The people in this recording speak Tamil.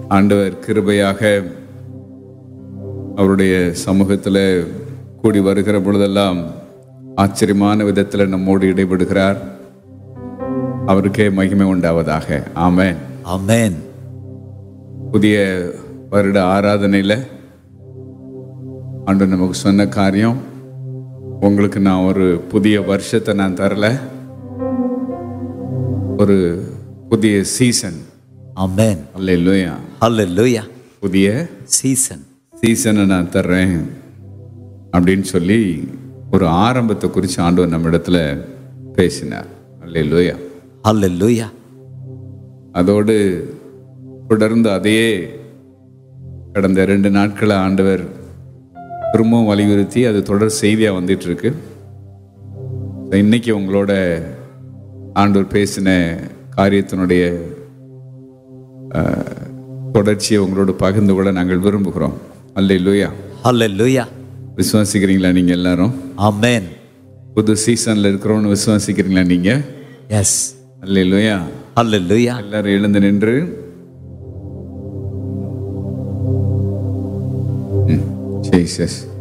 ஆண்டவர் கிருபையாக அவருடைய சமூகத்தில் கூடி வருகிற பொழுதெல்லாம் ஆச்சரியமான விதத்தில் நம்மோடு இடைபடுகிறார் அவருக்கே மகிமை உண்டாவதாக ஆமென் ஆமென் புதிய வருட ஆராதனையில் ஆண்டு நமக்கு சொன்ன காரியம் உங்களுக்கு நான் ஒரு புதிய வருஷத்தை நான் தரல ஒரு புதிய சீசன் ஆமென் அல்ல ஹalleluya புதிய சீசன் சீசனை நான் தர்றேன் அப்படின்னு சொல்லி ஒரு ஆரம்பத்தை குறித்து ஆண்டவர் நம்மிடத்துல பேசினார் அல்ல ஹalleluya அதோடு தொடர்ந்து அதையே கடந்த ரெண்டு நாட்களை ஆண்டவர் திரும்பவும் வலியுறுத்தி அது தொடர் செய்தியாக வந்துட்டு இருக்கு So, இன்னைக்கு உங்களோட ஆண்டவர் பேசின காரியத்தினுடைய அஹ், தொடர்ச்சியை உங்களோட பகிர்ந்து கொள்ள நாங்கள் விரும்புகிறோம் அல்ல லூயா ஹalleluya விசுவாசிக்கிறீங்களா நீங்கள் எல்லாரும் ஆமென் புது சீசனில் இருக்கிறோன்னு விசுவாசிக்கிறீங்களா நீங்கள் எஸ் அல்ல லூயா ஹalleluya எல்லாரும் எழுந்து நின்று ம், ஜீசஸ்